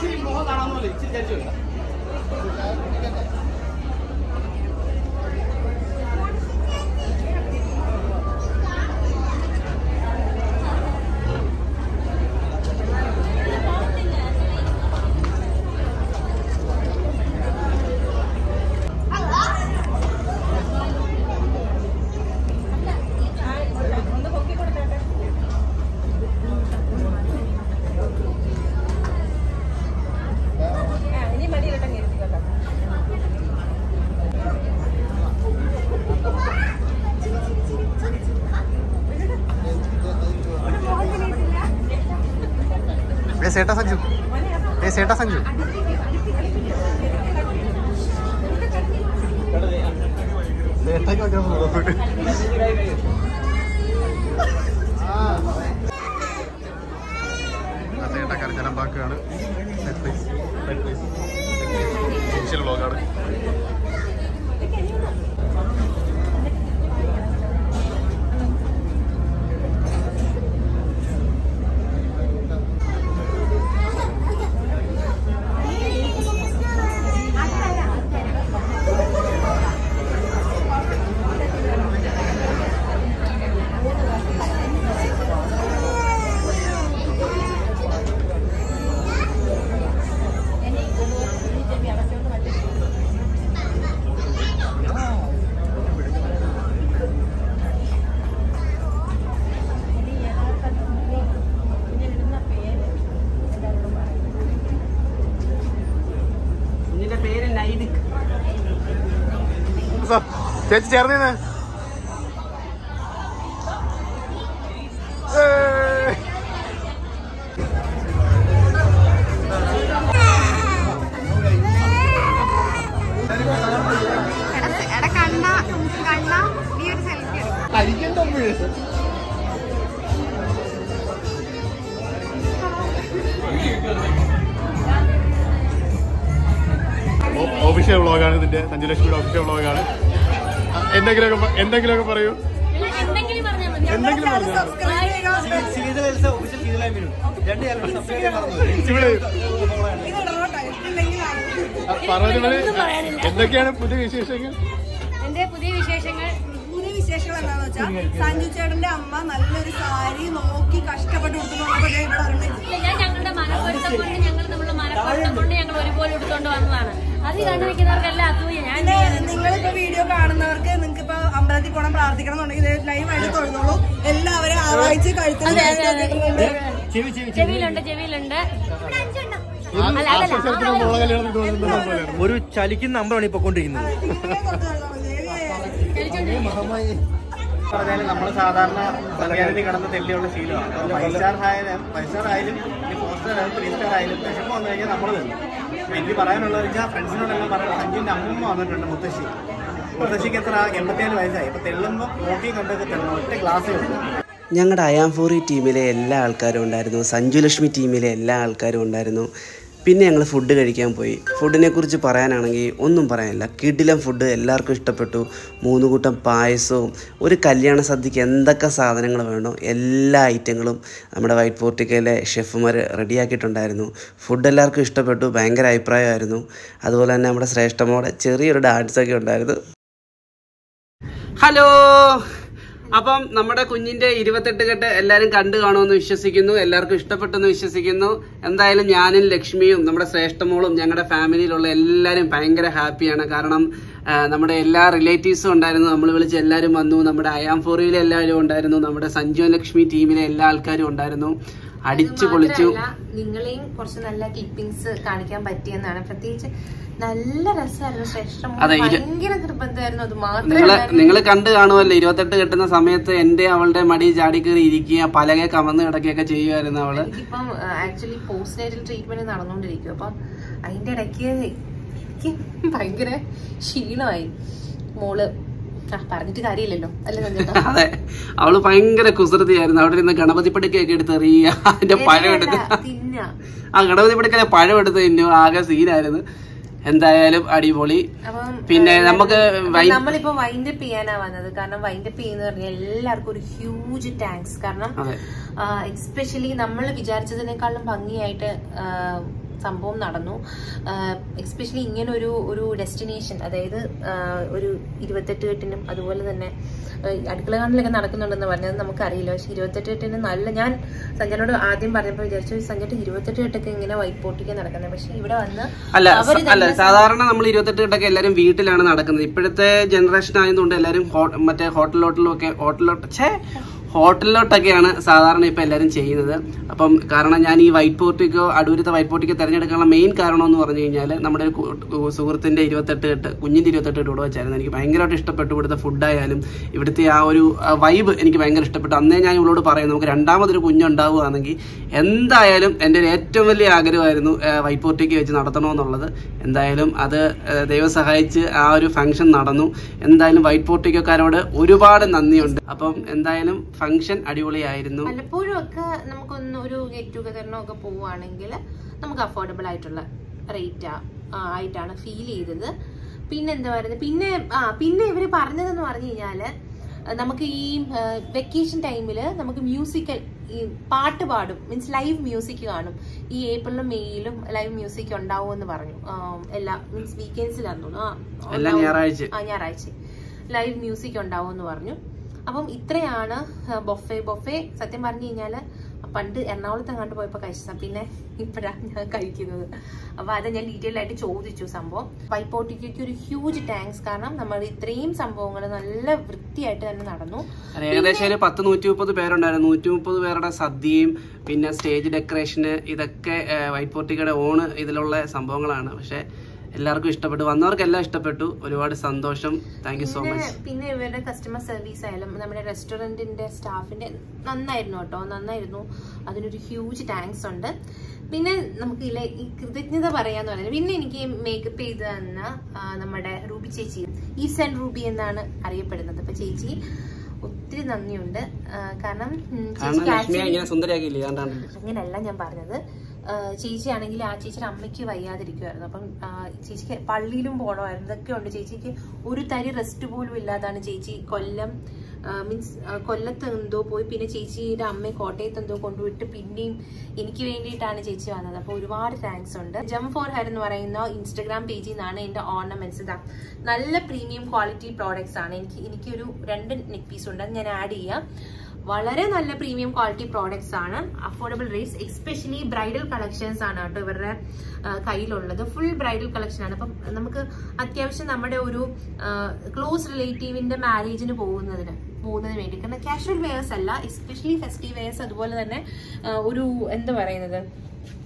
ഏ സേട്ടാ സഞ്ജു ഏ സേട്ടാ സഞ്ജു സേട്ടയ്ക്ക് വെക്കാൻ പോകുന്നുണ്ട്. ആ സേട്ടാ കരച്ചനം ബാക്കാണ് ഒഫീഷ്യൽ വ്ളോഗാണ് കുഞ്ഞിന്റെ പേര് നൈദിക് സ- ചേച്ചി ചേർന്നേന്ന് ഏയ്. എടാ കണ്ണ കണ്ണ നീ ഒരു സെൽഫി എടുക്കും ഒഫീഷ്യൽ വ്ളോഗാണ് ഇതിന്റെ സഞ്ജുലക്ഷ്മിയുടെ ഒഫീഷ്യൽ വ്ളോഗാണ് എന്തെങ്കിലുമൊക്കെ പ- എന്തെങ്കിലുമൊക്കെ പറയൂ എന്തെങ്കിലും പറഞ്ഞാൽ ഇവിടെ പറഞ്ഞു എന്തൊക്കെയാണ് പുതിയ വിശേഷങ്ങൾ എന്റെ പുതിയ വിശേഷങ്ങൾ പുതിയ വിശേഷങ്ങൾ എന്താന്ന് വെച്ചാൽ സഞ്ജു ചേട്ടന്റെ അമ്മ നല്ലൊരു സാരി നോക്കി കഷ്ടപ്പെട്ട് കൊടുക്കുന്നു ഇവിടെ അറിയണത് ഞാൻ ഞങ്ങളുടെ മനപ്പൊരുത്തം കൊണ്ട് ഞങ്ങൾ നമ്മുടെ മനപ്പൊരുത്തം കൊണ്ട് ഞങ്ങൾ ഒരുപോലെ എടുത്തോണ്ട് വന്നതാണ് അത് കണ്ടു നിൽക്കുന്നവർക്കെല്ലാം അസൂയ ഞാൻ പിന്നെ നിങ്ങളിപ്പോ വീഡിയോ കാണുന്നവർക്ക് നിങ്ങൾക്ക് ഇപ്പൊ അമ്പലത്തിൽ പോകണം പ്രാർത്ഥിക്കണം എന്നുണ്ടെങ്കിൽ ലൈവായിട്ട് തൊഴുന്നോളൂ എല്ലാവരും ആവാഴ്ച കഴുത്തിൽ ചെവിയിലുണ്ട് ചെവിയിലുണ്ട് ആശ്വാസത്തിന് മോളെ കല്യാണത്തിന് തോന്നുന്ന സംഭവമായിരുന്നു ഒരു ചലിക്കുന്ന അമ്പലമാണ് ഈ പൊക്കോണ്ടിരിക്കുന്നത് പറഞ്ഞാൽ നമ്മൾ സാധാരണ സംഖ്യാനത്തിൽ കടന്ന് തെല്ലിയുള്ള ശീലമാണ് അപ്പോൾ ഫൈവ് സ്റ്റാർ ആയാലും ഫൈവ് സ്റ്റാർ ആയാലും ഇനി ഫോർ സ്റ്റാർ ആയാലും ത്രീ സ്റ്റാർ ആയാലും വിഷമം വന്നു കഴിഞ്ഞാൽ നമ്മൾ തന്നു അപ്പോൾ എനിക്ക് പറയാനുള്ളത് വെച്ചാൽ ഫ്രണ്ട്സിനോടെല്ലാം പറഞ്ഞു സഞ്ജുവിൻ്റെ അമ്മ വന്നിട്ടുണ്ട് മുത്തശ്ശി മുത്തശ്ശിക്ക് എത്ര എൺപത്തിയേഴ് വയസ്സായി അപ്പോൾ തെള്ളുമ്പോൾ നോക്കി കണ്ടൊക്കെ തെള്ളും ഒറ്റ ഗ്ലാസ്സേ ഉള്ളൂ ഞങ്ങളുടെ അയാംഫോറി ടീമിലെ എല്ലാ ആൾക്കാരും ഉണ്ടായിരുന്നു സഞ്ജു ലക്ഷ്മി ടീമിലെ എല്ലാ ആൾക്കാരും ഉണ്ടായിരുന്നു പിന്നെ ഞങ്ങൾ ഫുഡ് കഴിക്കാൻ പോയി ഫുഡിനെ കുറിച്ച് പറയാനാണെങ്കിൽ ഒന്നും പറയാനില്ല കിടിലം ഫുഡ് എല്ലാവർക്കും ഇഷ്ടപ്പെട്ടു മൂന്ന് കൂട്ടം പായസവും ഒരു കല്യാണ സദ്യക്ക് എന്തൊക്കെ സാധനങ്ങൾ വേണോ എല്ലാ ഐറ്റങ്ങളും നമ്മുടെ വൈറ്റ് പോർട്ടിക്കയിലെ ഷെഫുമാർ റെഡിയാക്കിയിട്ടുണ്ടായിരുന്നു ഫുഡ് എല്ലാവർക്കും ഇഷ്ടപ്പെട്ടു ഭയങ്കര അഭിപ്രായമായിരുന്നു അതുപോലെ തന്നെ നമ്മുടെ ശ്രേഷ്ഠമോടെ ചെറിയൊരു ഡാൻസൊക്കെ ഉണ്ടായിരുന്നു ഹലോ അപ്പം നമ്മുടെ കുഞ്ഞിന്റെ ഇരുപത്തെട്ട് കെട്ട് എല്ലാവരും കണ്ടു കാണുമെന്ന് വിശ്വസിക്കുന്നു എല്ലാവർക്കും ഇഷ്ടപ്പെട്ടെന്ന് വിശ്വസിക്കുന്നു എന്തായാലും ഞാനും ലക്ഷ്മിയും നമ്മുടെ ശ്രേഷ്ഠമോളും ഞങ്ങളുടെ ഫാമിലിയിലുള്ള എല്ലാവരും ഭയങ്കര ഹാപ്പിയാണ് കാരണം ആ, നമ്മുടെ എല്ലാ റിലേറ്റീവ്സും ഉണ്ടായിരുന്നു നമ്മൾ വിളിച്ച് എല്ലാവരും വന്നു നമ്മുടെ അയാം ഫോറിയിലെ എല്ലാവരും ഉണ്ടായിരുന്നു നമ്മുടെ സഞ്ജു ലക്ഷ്മി ടീമിലെ എല്ലാ ആൾക്കാരും ഉണ്ടായിരുന്നു അടിച്ചു പൊളിച്ചു മാത്രമല്ല, നിങ്ങളെയും കുറച്ച് നല്ല ക്ലിപ്പിംഗ്സ് കാണിക്കാൻ പറ്റിയെന്നാണ് പ്രത്യേകിച്ച് നല്ല രസമായിരുന്നു ശ്രേഷ്ഠം അതെ, ഇത് ഭയങ്കര നിർബന്ധമായിരുന്നു അത് നിങ്ങള് മാത്രമല്ല നിങ്ങൾ കണ്ടു കാണുമല്ലോ ഇരുപത്തെട്ട് കെട്ടുന്ന സമയത്ത് എന്റെ അവളുടെ മടി ചാടി കയറി ഇരിക്കുക പലകെ കമന്ന് കിടക്കുകയൊക്കെ ചെയ്യുമായിരുന്നു അവള് എനിക്കിപ്പം ആക്ച്വലി പോസ്റ്റ് നൈറ്റൽ ട്രീറ്റ്മെന്റ് നടന്നുകൊണ്ടിരിക്കും അപ്പം അതിന്റെ ഇടയ്ക്ക് എനിക്ക് ഭയങ്കര ക്ഷീണമായി മോള് ആ പറഞ്ഞിട്ട് കാര്യമില്ലല്ലോ അല്ലേ സഞ്ജേട്ടാ അതെ അവള് ഭയങ്കര കുസൃതിയായിരുന്നു അവിടെ നിന്ന് ഗണപതി പടുക്കൊക്കെ എടുത്ത് എറിയുക അതിന്റെ പഴം എടുത്ത് തിന്ന ആ ഗണപതി പടുക്കലെ പഴം എടുത്ത് തിന്നു ആകെ സീനായിരുന്നു എന്തായാലും അടിപൊളി അപ്പം പിന്നെ നമുക്ക് വൈ- നമ്മളിപ്പോ വൈൻഡപ്പ് ചെയ്യാനാ വന്നത് കാരണം വൈൻഡപ്പ് ചെയ്യുന്ന പറഞ്ഞാൽ എല്ലാവർക്കും ഒരു ഹ്യൂജ് താങ്ക്സ് കാരണം അതെ എക്സ്പെഷ്യലി നമ്മൾ വിചാരിച്ചതിനേക്കാളും ഭംഗിയായിട്ട് ആ, സംഭവം നടന്നു എക്സ്പെഷ്യലി ഇങ്ങനെ ഒരു ഒരു ഡെസ്റ്റിനേഷൻ അതായത് ആ, ഒരു ഇരുപത്തെട്ട് കെട്ടിനും അതുപോലെ തന്നെ ആ, അടുക്കള കാണിലൊക്കെ നടക്കുന്നുണ്ടെന്ന് പറഞ്ഞത് നമുക്കറിയില്ല പക്ഷെ ഇരുപത്തെട്ട് കെട്ടിന് നല്ല ഞാൻ സഞ്ജനോട് ആദ്യം പറഞ്ഞപ്പോൾ വിചാരിച്ചു സഞ്ജട്ട് ഇരുപത്തെട്ട് കെട്ടൊക്കെ ഇങ്ങനെ വൈറ്റ് പോട്ടിക്ക് നടക്കുന്നത് പക്ഷെ ഇവിടെ വന്ന് അല്ല അവര് സ- അല്ല സാധാരണ നമ്മൾ ഇരുപത്തെട്ട് കെട്ടൊക്കെ എല്ലാവരും വീട്ടിലാണ് നടക്കുന്നത് ഇപ്പോഴത്തെ ജനറേഷൻ ആയതുകൊണ്ട് എല്ലാവരും ഹോ- മറ്റേ ഹോട്ടലിലോട്ടിലും ഒക്കെ ഹോട്ടലിലോട്ട് ഛേ ഹോട്ടലിലോട്ടൊക്കെയാണ് സാധാരണ ഇപ്പൊ എല്ലാവരും ചെയ്യുന്നത് അപ്പം കാരണം ഞാൻ ഈ വൈറ്റ് പോർട്ടിക്കോ അടൂരത്തെ വൈറ്റ് പോർട്ടിക്കോ തിരഞ്ഞെടുക്കാനുള്ള മെയിൻ കാരണം എന്ന് പറഞ്ഞു കഴിഞ്ഞാൽ നമ്മുടെ ഒരു കു- സുഹൃത്തിന്റെ ഇരുപത്തെട്ട് കെട്ട് കുഞ്ഞിന്റെ ഇരുപത്തെട്ട് കെട്ട് ഇവിടെ വെച്ചായിരുന്നു എനിക്ക് ഭയങ്കരമായിട്ട് ഇഷ്ടപ്പെട്ടു ഇവിടുത്തെ ഫുഡായാലും ഇവിടുത്തെ ആ ഒരു വൈബ് എനിക്ക് ഭയങ്കര ഇഷ്ടപ്പെട്ടു അന്നേ ഞാൻ ഇവളോട് പറയും നമുക്ക് രണ്ടാമതൊരു കുഞ്ഞുണ്ടാവുകയാണെങ്കിൽ എന്തായാലും എൻ്റെ ഒരു ഏറ്റവും വലിയ ആഗ്രഹമായിരുന്നു ആ, വൈറ്റ് പോർട്ടിക്ക് വെച്ച് നടത്തണമെന്നുള്ളത് എന്തായാലും അത് ആ, ദൈവം സഹായിച്ച് ആ ഒരു ഫംഗ്ഷൻ നടന്നു എന്തായാലും വൈറ്റ് പോർട്ടിക്കോക്കാരോട് ഒരുപാട് നന്ദിയുണ്ട് അപ്പം എന്തായാലും ഫംഗ്ഷൻ അടിപൊളിയായിരുന്നു പലപ്പോഴും ഒക്കെ നമുക്കൊന്ന് ഒരു ഗെറ്റ് ടുഗദറിനോ ഒക്കെ പോവുകയാണെങ്കിൽ നമുക്ക് അഫോർഡബിൾ ആയിട്ടുള്ള റേറ്റ് ആയിട്ടാണ് ഫീൽ ചെയ്തത് പിന്നെ എന്താ പറയുന്നത് പിന്നെ ആ പിന്നെ ഇവര് പറഞ്ഞതെന്ന് പറഞ്ഞു കഴിഞ്ഞാല് ആ, നമുക്ക് ഈ വെക്കേഷൻ ടൈമിൽ നമുക്ക് മ്യൂസിക്കൽ ഈ പാട്ട് പാടും മീൻസ് ലൈവ് മ്യൂസിക് കാണും ഈ ഏപ്രിലും മെയ്യിലും ലൈവ് മ്യൂസിക് ഉണ്ടാവും എന്ന് പറഞ്ഞു ആ, എല്ലാ മീൻസ് വീക്കെൻഡ്സിലാന്ന് തോന്നുന്നു ആ, എല്ലാ ഉണ്ടാവും. ഞായറാഴ്ച ആ ഞായറാഴ്ച ലൈവ് മ്യൂസിക് ഉണ്ടാവും എന്ന് പറഞ്ഞു അപ്പം ഇത്രയാണ് ബൊഫെ ബൊഫെ സത്യം പറഞ്ഞു കഴിഞ്ഞാല് പണ്ട് എറണാകുളത്ത് അങ്ങോട്ട് പോയപ്പോ കഴിച്ചതാ പിന്നെ ഇപ്പഴാണ് ഞാൻ കഴിക്കുന്നത് അപ്പൊ അത് ഞാൻ ഡീറ്റെയിൽ ആയിട്ട് ചോദിച്ചു സംഭവം വൈപ്പോട്ടിക്ക് ഒരു ഹ്യൂജ് താങ്ക്സ് കാരണം നമ്മൾ ഇത്രയും സംഭവങ്ങൾ നല്ല വൃത്തിയായിട്ട് തന്നെ നടന്നു ഏകദേശം ഒരു പത്ത് നൂറ്റി മുപ്പത് പേരുണ്ടായിരുന്നു നൂറ്റി മുപ്പത് പേരുടെ സദ്യയും പിന്നെ സ്റ്റേജ് ഡെക്കറേഷന് ഇതൊക്കെ വൈറ്റ് പോർട്ടിക്കയുടെ ഓണ് ഇതിലുള്ള സംഭവങ്ങളാണ് പക്ഷെ എല്ലാവർക്കും ഇഷ്ടപ്പെട്ടു വന്നവർക്കെല്ലാം ഇഷ്ടപ്പെട്ടു ഒരുപാട് സന്തോഷം താങ്ക് യു സോ പിന്നെ മച്ച് പിന്നെ ഇവരുടെ കസ്റ്റമർ സർവീസ് ആയാലും നമ്മുടെ റെസ്റ്റോറന്റിന്റെ സ്റ്റാഫിന്റെ നന്നായിരുന്നു കേട്ടോ നന്നായിരുന്നു അതിനൊരു ഹ്യൂജ് താങ്ക്സ് ഉണ്ട് പിന്നെ നമുക്ക് ഇല്ല ഈ കൃതജ്ഞത പറയാന്ന് പറയുന്നത് പിന്നെ എനിക്ക് മേക്കപ്പ് ചെയ്ത് തന്ന ആ, നമ്മുടെ റൂബി ചേച്ചി ഈസ് ആൻഡ് റൂബി എന്നാണ് അറിയപ്പെടുന്നത് അപ്പൊ ചേച്ചി ഒത്തിരി നന്ദിയുണ്ട് ആ, കാരണം ഉം, കാരണം ചേച്ചിക്ക് ലക്ഷ്മിയെ actually- ഇങ്ങനെ സുന്ദരിയാക്കിയില്ലേ കണ്ടാണ്ട് അങ്ങനെയല്ല ഞാൻ പറഞ്ഞത് ആ, ചേച്ചിയാണെങ്കിൽ ആ ചേച്ചിയുടെ അമ്മയ്ക്ക് വയ്യാതിരിക്കുമായിരുന്നു അപ്പം ആ, ചേച്ചിക്ക് പള്ളിയിലും പോകണമായിരുന്നു ഇതൊക്കെ ഉണ്ട് ചേച്ചിക്ക് ഒരു തരി റെസ്റ്റ് പോലും ഇല്ലാതാണ് ചേച്ചി കൊല്ലം മീൻസ് കൊല്ലത്ത് എന്തോ പോയി പിന്നെ ചേച്ചിയുടെ അമ്മയെ കോട്ടയത്ത് എന്തോ കൊണ്ടുവിട്ട് പിന്നെയും എനിക്ക് വേണ്ടിയിട്ടാണ് ചേച്ചി വന്നത് അപ്പോൾ ഒരുപാട് താങ്ക്സ് ഉണ്ട് ജം ഫോർ ഹെയർ എന്ന് പറയുന്ന ഇൻസ്റ്റഗ്രാം പേജിൽ നിന്നാണ് എൻ്റെ ഓർണമെന്റ്സ് ഇതാ നല്ല പ്രീമിയം ക്വാളിറ്റി പ്രോഡക്ട്സ് ആണ് എനിക്ക് എനിക്കൊരു രണ്ട് നെക്ക് പീസ് ഉണ്ട് അത് ഞാൻ ആഡ് ചെയ്യാം വളരെ നല്ല പ്രീമിയം ക്വാളിറ്റി പ്രോഡക്ട്സ് ആണ് affordable rates especially bridal collections ആണ് കേട്ടോ ഇവരുടെ ആ, കയ്യിലുള്ളത് ഫുൾ ബ്രൈഡൽ കളക്ഷൻ ആണ് അപ്പം നമുക്ക് അത്യാവശ്യം നമ്മുടെ ഒരു ക്ലോസ് റിലേറ്റീവിന്റെ മാരേജിന് പോകുന്നതിന് പോകുന്നതിന് വേണ്ടി കാരണം കാഷ്വൽ വെയേഴ്സ് അല്ല എസ്പെഷ്യലി ഫെസ്റ്റീവ് വെയേഴ്സ് അതുപോലെ തന്നെ ആ, ഒരു എന്താ പറയുന്നത്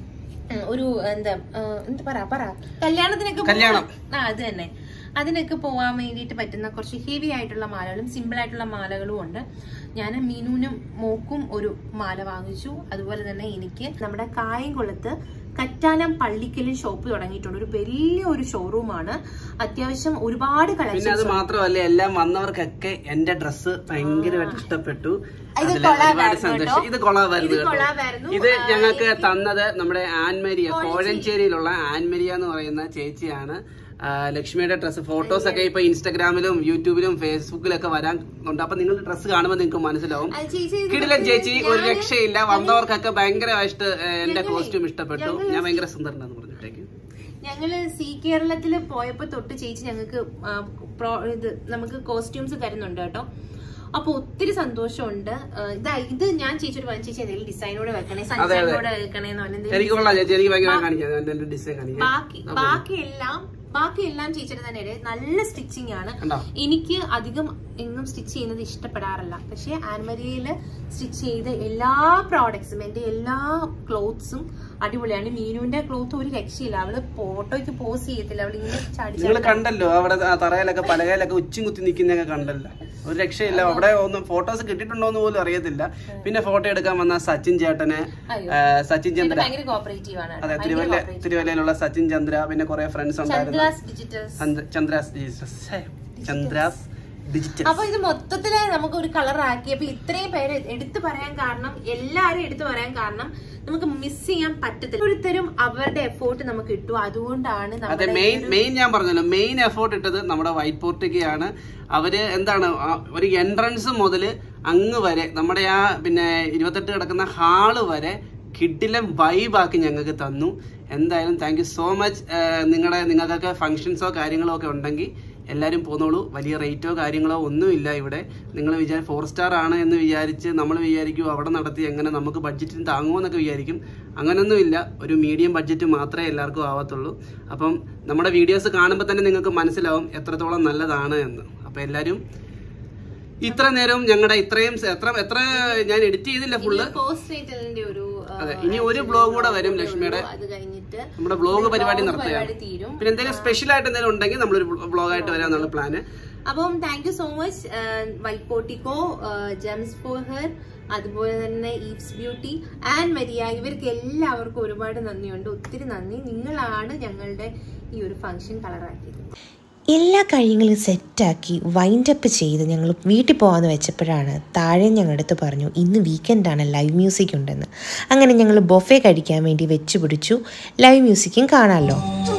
ഉം, ഒരു എന്താ ആ, എന്ത് പറ പറ കല്യാണത്തിനൊക്കെ കല്യാണം. പോവാൻ- ആ അത് തന്നെ അതിനൊക്കെ പോവാൻ വേണ്ടിയിട്ട് പറ്റുന്ന കുറച്ച് ഹെവി ആയിട്ടുള്ള മാലകളും സിമ്പിൾ ആയിട്ടുള്ള മാലകളും ഉണ്ട് ഞാൻ മീനുവിനും മോക്കും ഒരു മാല വാങ്ങിച്ചു അതുപോലെ തന്നെ എനിക്ക് നമ്മുടെ കായംകുളത്ത് കറ്റാനം പള്ളിക്കലും ഷോപ്പ് തുടങ്ങിയിട്ടുണ്ട് ഒരു വലിയ ഒരു ഷോറൂമാണ് അത്യാവശ്യം ഒരുപാട് പിന്നെ അത് കളക്ഷൻസ് മാത്രമല്ല എല്ലാം വന്നവർക്കൊക്കെ എന്റെ ഡ്രസ്സ് ഭയങ്കരമായിട്ട് ഇഷ്ടപ്പെട്ടു ഇത് അതില് കൊളാബായിരുന്നു ഒരുപാട് സന്തോഷം കേട്ടോ. ഇത് കൊളാബായിരുന്നു ഇത് കേട്ടോ കൊളാബായിരുന്നു. ഇത് ആ, ഞങ്ങൾക്ക് തന്നത് നമ്മുടെ ആൻമരിയ കോഴഞ്ചേരിയിലുള്ള ആൻമരിയ എന്ന് പറയുന്ന ചേച്ചിയാണ് ആ, ലക്ഷ്മിയുടെ ഡ്രസ്സ് ഫോട്ടോസ് ഒക്കെ ഇപ്പൊ ഇൻസ്റ്റാഗ്രാമിലും യൂട്യൂബിലും ഫേസ്ബുക്കിലും ഒക്കെ വരാൻ ഉണ്ട് അപ്പൊ നിങ്ങളുടെ ഡ്രസ്സ് കാണുമ്പോൾ നിങ്ങൾക്ക് മനസ്സിലാവും അത് ചേച്ചി ഇത് കിടിലൻ ചേച്ചി ഒരു ഞാന് രക്ഷയില്ല വന്നവർക്കൊക്കെ ഭയങ്കരമായിട്ട് എന്റെ കോസ്റ്റ്യൂം ഇഷ്ടപ്പെട്ടു ഞാൻ ഭയങ്കര സുന്ദരനാന്ന് പറഞ്ഞിട്ടേക്ക് ഞങ്ങള് സി കേരളത്തില് പോയപ്പോ തൊട്ട് ചേച്ചി ഞങ്ങൾക്ക് ആ, പ്രോ- ഇത് നമുക്ക് കോസ്റ്റ്യൂംസ് തരുന്നുണ്ട് കേട്ടോ അപ്പൊ ഒത്തിരി സന്തോഷമുണ്ട് ആ, ഇതാ ഇത് ഞാൻ ചേച്ചിയോട് പറഞ്ഞു ചേച്ചി എന്തെങ്കിലും ഡിസൈനോടെ വെക്കണേ സൺഷൈനോടെ വെക്കണേ എന്ന് പറഞ്ഞ് എനിക്ക് കൊള്ളാം ചേച്ചി എനിക്ക് ഭയങ്കര കാണിക്കാം എന്റെ ഡിസൈൻ കാണിക്കാം ബാക്കി ബാക്കിയെല്ലാം ബാക്കിയെല്ലാം ചേച്ചിയുടെ തന്നെ ഇടയിൽ നല്ല സ്റ്റിച്ചിങ് ആണ് കണ്ടോ? എനിക്ക് അധികം എങ്ങും സ്റ്റിച്ച് ചെയ്യുന്നത് ഇഷ്ടപ്പെടാറില്ല പക്ഷെ ആൻമരിയയില് സ്റ്റിച്ച് ചെയ്ത എല്ലാ പ്രോഡക്ട്സും എന്റെ എല്ലാ ക്ലോത്ത്സും അടിപൊളിയാണ് മീനുവിന്റെ ക്ലോത്ത് ഒരു രക്ഷയില്ല അവള് ഫോട്ടോയ്ക്ക് പോസ് ചെയ്യത്തില്ല അവൾ ഇങ്ങനെ ചാടി നിങ്ങൾ ചാടി കണ്ടല്ലോ അവിടെ ആ തറയിലൊക്കെ പലകയിലൊക്കെ ഉച്ചും കുത്തി നിൽക്കുന്നൊക്കെ കണ്ടല്ലോ ഒരു രക്ഷയില്ല അവിടെ ഒന്നും ഫോട്ടോസ് കിട്ടിയിട്ടുണ്ടോ എന്ന് പോലും അറിയത്തില്ല പിന്നെ ഫോട്ടോ എടുക്കാൻ വന്ന സച്ചിൻ ചേട്ടന് അയ്യോ. ആ, സച്ചിൻ ചന്ദ്ര ഭയങ്കര കോപ്പറേറ്റീവ് ആണ് അതെ ഭയങ്കര തിരുവല്ല cooperative. തിരുവല്ലയിലുള്ള സച്ചിൻ ചന്ദ്ര പിന്നെ കുറെ ഫ്രണ്ട്സ് ഉണ്ടായിരുന്നു ചന്ദ്രാസ് ഡിജിറ്റൽസ് ചന്ദ്- ചന്ദ്രാസ് ഡിജിറ്റൽസ് ഛേ, ചന്ദ്രാസ് ഡിജിറ്റൽ അപ്പൊ ഇത് മൊത്തത്തില് നമുക്ക് ഒരു കളർ ആക്കി അപ്പൊ ഇത്രയും പേര് എടുത്തു പറയാൻ കാരണം എല്ലാരും എടുത്തു പറയാൻ കാരണം നമുക്ക് മിസ് ചെയ്യാൻ പറ്റത്തില്ല ഓരോരുത്തരും അവരുടെ എഫോർട്ട് നമുക്ക് ഇട്ടു അതുകൊണ്ടാണ് അതെ നമ്മുടെ മെയിൻ മെയിൻ ഞാൻ പറഞ്ഞല്ലോ മെയിൻ എഫോർട്ട് ഇട്ടത് നമ്മുടെ വൈറ്റ് പോർട്ടിക്കയാണ് അവര് എന്താണ് ആ ഒരു എൻട്രൻസ് മുതൽ അങ്ങ് വരെ നമ്മുടെ ആ പിന്നെ ഇരുപത്തെട്ട് കിടക്കുന്ന ഹാള് വരെ കിഡിലെ വൈബാക്കി ഞങ്ങൾക്ക് തന്നു എന്തായാലും താങ്ക് യു സോ മച്ച് നിങ്ങളുടെ നിങ്ങൾക്കൊക്കെ ഫങ്ഷൻസോ കാര്യങ്ങളോ ഒക്കെ ഉണ്ടെങ്കിൽ എല്ലാവരും പോന്നോളൂ വലിയ റേറ്റോ കാര്യങ്ങളോ ഒന്നുമില്ല ഇവിടെ നിങ്ങൾ വിചാരി ഫോർ സ്റ്റാർ ആണ് എന്ന് വിചാരിച്ച് നമ്മൾ വിചാരിക്കും അവിടെ നടത്തി എങ്ങനെ നമുക്ക് ബഡ്ജറ്റിന് താങ്ങുമോ എന്നൊക്കെ വിചാരിക്കും അങ്ങനൊന്നുമില്ല ഒരു മീഡിയം ബഡ്ജറ്റ് മാത്രമേ എല്ലാവർക്കും ആവത്തുള്ളൂ അപ്പം നമ്മുടെ വീഡിയോസ് കാണുമ്പോൾ തന്നെ നിങ്ങൾക്ക് മനസ്സിലാവും എത്രത്തോളം നല്ലതാണ് എന്ന് അപ്പം എല്ലാവരും ഇത്ര നേരം ഞങ്ങളുടെ ഇത്രയും സ- എത്ര എത്ര ഞാൻ എഡിറ്റ് ചെയ്തില്ല ഫുള്ള് പോസ്റ്റ് നൈറ്റലിന്റെ ഒരു ആ, അതെ ഇനി ഒരു ബ്ലോഗ് കൂടെ വരും ലക്ഷ്മിയുടെ അത് കഴിഞ്ഞിട്ട് നമ്മുടെ ബ്ലോഗ് പരിപാടി vlog നടത്തുകയാണ് പരിപാടി തീരും പിന്നെ എന്തെങ്കിലും സ്പെഷ്യൽ ആയിട്ട് എന്തെങ്കിലും ഉണ്ടെങ്കിൽ നമ്മളൊരു ബ്ലോഗായിട്ട് വരാന്നുള്ള പ്ലാന് അപ്പം thank you so much white portico gems for her അതുപോലെ തന്നെ ഈപ്സ് ബ്യൂട്ടി ആൻഡ് മരിയ ഇവർക്ക് എല്ലാവർക്കും ഒരുപാട് നന്ദിയുണ്ട് ഒത്തിരി നന്ദി നിങ്ങളാണ് ഞങ്ങളുടെ ഈ ഒരു ഫംഗ്ഷൻ കളറാക്കിയത് എല്ലാ കാര്യങ്ങളും സെറ്റാക്കി വൈൻഡപ്പ് ചെയ്ത് ഞങ്ങൾ വീട്ടിൽ പോകാമെന്ന് വെച്ചപ്പോഴാണ് താഴെ ഞങ്ങളുടെ അടുത്ത് പറഞ്ഞു ഇന്ന് വീക്കെൻഡാണ് ലൈവ് മ്യൂസിക് ഉണ്ടെന്ന് അങ്ങനെ ഞങ്ങൾ ബൊഫെ കഴിക്കാൻ വേണ്ടി വെച്ച് പിടിച്ചു ലൈവ് മ്യൂസിക്കും കാണാമല്ലോ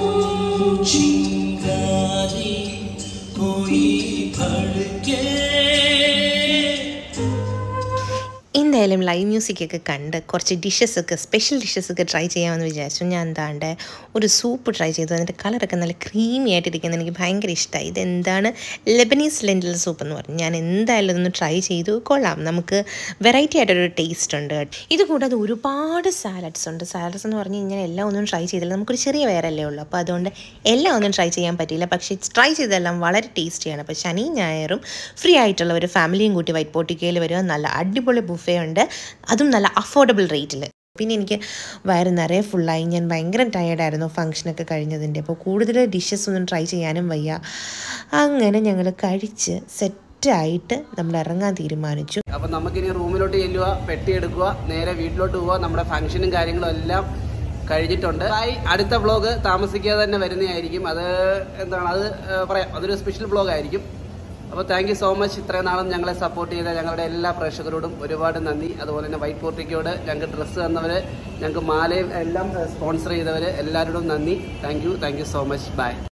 എന്തായാലും ലൈവ് മ്യൂസിക്കൊക്കെ കണ്ട് കുറച്ച് ഡിഷസ് ഒക്കെ സ്പെഷ്യൽ ഡിഷസ് ഒക്കെ ട്രൈ ചെയ്യാമെന്ന് വിചാരിച്ചു ഞാൻ എന്താണ്ട് ഒരു സൂപ്പ് ട്രൈ ചെയ്തു അതിൻ്റെ കളറൊക്കെ നല്ല ക്രീമി ആയിട്ടിരിക്കുന്നത് എനിക്ക് ഭയങ്കര ഇഷ്ടമായി ഇതെന്താണ് ലെബനീസ് ലെൻഡിൽ സൂപ്പ് എന്ന് പറഞ്ഞു ഞാൻ എന്തായാലും ഇതൊന്ന് ട്രൈ ചെയ്തു കൊള്ളാം നമുക്ക് വെറൈറ്റി ആയിട്ടൊരു ടേസ്റ്റ് ഉണ്ട് ഇത് കൂടാതെ ഒരുപാട് സാലഡ്സ് ഉണ്ട് സാലഡ്സ് എന്ന് പറഞ്ഞ് കഴിഞ്ഞാൽ എല്ലാം ഒന്നും ട്രൈ ചെയ്തില്ല നമുക്കൊരു ചെറിയ വേറല്ലേ ഉള്ളൂ അപ്പോൾ അതുകൊണ്ട് എല്ലാം ഒന്നും ട്രൈ ചെയ്യാൻ പറ്റിയില്ല പക്ഷേ ട്രൈ ചെയ്തെല്ലാം വളരെ ടേസ്റ്റിയാണ് അപ്പോൾ ശനി ഞായറും ഫ്രീ ആയിട്ടുള്ള ഒരു ഫാമിലിയും കൂട്ടി വൈറ്റ് പോട്ടിക്കയിൽ വരിക നല്ല അടിപൊളി ബുഫേ ഉണ്ട് അതും നല്ല അഫോർഡബിൾ റേറ്റിൽ പിന്നെ എനിക്ക് വയറ് നിറയെ ഫുള്ളായി ഞാൻ ഭയങ്കര ടയേർഡായിരുന്നു ഫംഗ്ഷനൊക്കെ കഴിഞ്ഞതിൻ്റെ അപ്പോൾ കൂടുതൽ ഡിഷസ് ഒന്നും ട്രൈ ചെയ്യാനും വയ്യ അങ്ങനെ ഞങ്ങൾ കഴിച്ച് സെറ്റായിട്ട് നമ്മൾ ഇറങ്ങാൻ തീരുമാനിച്ചു അപ്പൊ നമുക്കിനി റൂമിലോട്ട് ചെല്ലുക പെട്ടി എടുക്കുക നേരെ വീട്ടിലോട്ട് പോവുക നമ്മുടെ ഫംഗ്ഷനും കാര്യങ്ങളും എല്ലാം കഴിഞ്ഞിട്ടുണ്ട് ആയി അടുത്ത വ്ളോഗ് താമസിക്കാതെ തന്നെ വരുന്നതായിരിക്കും അത് എന്താണ് അത് ഏഹ്, പറയാം അതൊരു സ്പെഷ്യൽ വ്ളോഗ് ആയിരിക്കും അപ്പോൾ താങ്ക് യു സോ മച്ച് ഇത്രയും നാളും ഞങ്ങളെ സപ്പോർട്ട് ചെയ്ത ഞങ്ങളുടെ എല്ലാ പ്രേക്ഷകരോടും ഒരുപാട് നന്ദി അതുപോലെ തന്നെ വൈറ്റ് പോർട്ടിക്കോട് ഞങ്ങൾക്ക് ഡ്രസ്സ് തന്നവർ ഞങ്ങൾക്ക് മാലയും എല്ലാം സ്പോൺസർ ചെയ്തവർ എല്ലാവരോടും നന്ദി thank you thank you so much by